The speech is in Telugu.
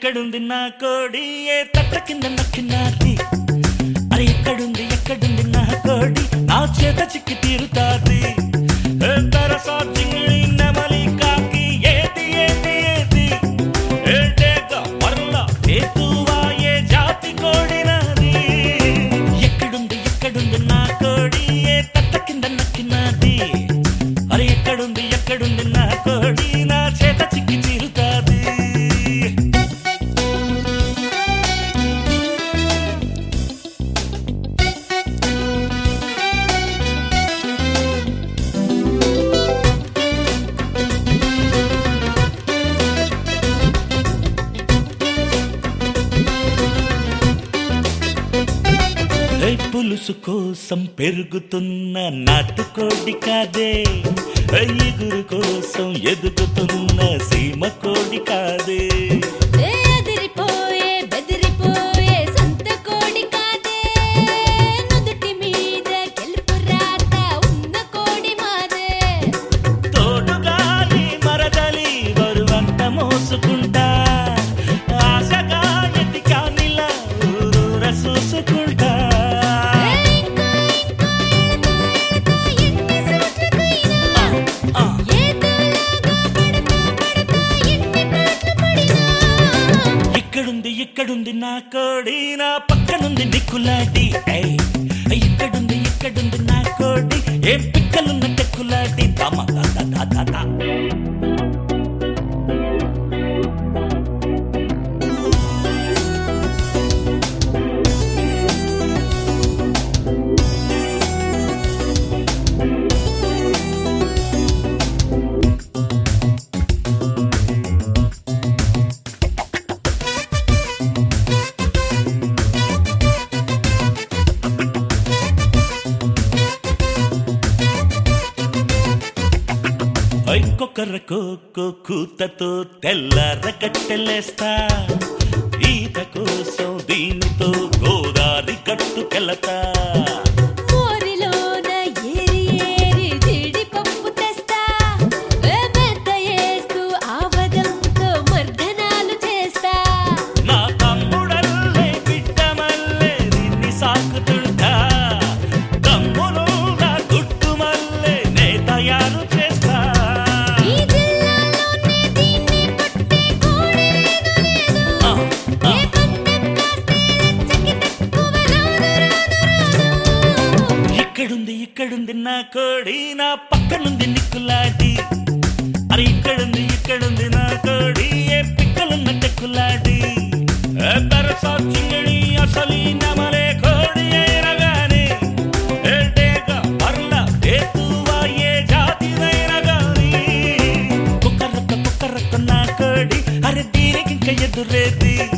ఎక్కడుంది నా కోడి ఏ తట్ట కింద నక్కినాది అరే ఎక్కడుంది ఎక్కడుంది నా కోడి నా చేత చిక్కి తీరుతాది ఏ తరసా చింగిడి నెమలి కాకి ఏది ఏది ఏది ఏ డేగ మరల ఏతువా ఏ జాతి కోడి నాది ఎక్కడుంది ఎక్కడుంది నా కోడి ఏ తట్ట కింద నక్కినాది అరే ఎక్కడుంది ఎక్కడుంది నా కోడి నా చేత చిక్కి తీరుతాది ఏ పులుసు కోసం పెరుగుతున్న నాటుకోడి కాదే ఏ ఇగురు కోసం ఎదుగుతున్న సీమ కోడి కాదే ఏ అదిరిపోయే బెదిరిపోయే సంత కోడి కాదే నుదుటి మీద గెలుపు రాత ఉన్న కోడి మాదే తోడుగాలి మరదలి బరువంత మోసుకుంటా ఆశగా ఎతికానిలా ఊరూర చూసుకుంటా ఏ ఇంకా ఇంకా ఎడతా ఎడతా ఎన్ని సోట్లకైనా ఆ, ఏదోలాగా పడతా పడతా ఎన్ని పాటలు పడినా ఇక్కడుంది ఇక్కడుంది నా కోడి నా పక్కనుంది నిక్కులాడి ఏయ్, ఇక్కడుంది ఇక్కడుంది నా కోడి ఏం పిక్కలున్న టెక్కులాడి తమ తా, తా, తా, తా, తా. కొక్కరకో కూతతో తెల్లర కట్టెలేస్తా ఈత కోసం దీనితో గోదారి కట్టుకెళతా మోరిలోన ఏరి ఏరి జీడిపప్పు తెస్తా ఏ మెత్త వేస్తూ ఆవదంతో మర్దనాలు చేస్తా నా తమ్ముడల్లే బిడ్డమల్లే నిన్ని సాకుతుంటా తమ్ముడు నా గుట్టుమల్లే నే తయారు చేస్తా ఈ జిల్లాలోనే దీన్ని కొట్టే కోడి లేదు లేదు ఆ, ఆ. ఏ పందెం కాస్తే లచ్చకి తక్కువ రాదు రాదు రాదు ఇక్కడుంది ఇక్కడుంది నా కోడి నా పక్కనుంది నిక్కులాడి అరే ఇక్కడుంది ఇక్కడుంది నా కోడి ఏ పిక్కలున్న టెక్కులాడి ఏ పెరసా చింగిడి అసలు ఈ నెమలే కోడి అయినా గాని ఏ డేగ మరల ఏతువా ఏ జాతినైనా గాని కుక్కరొక్క కుక్కరొక్క నా కోడి అరే దీనికి ఇంక ఎదురేది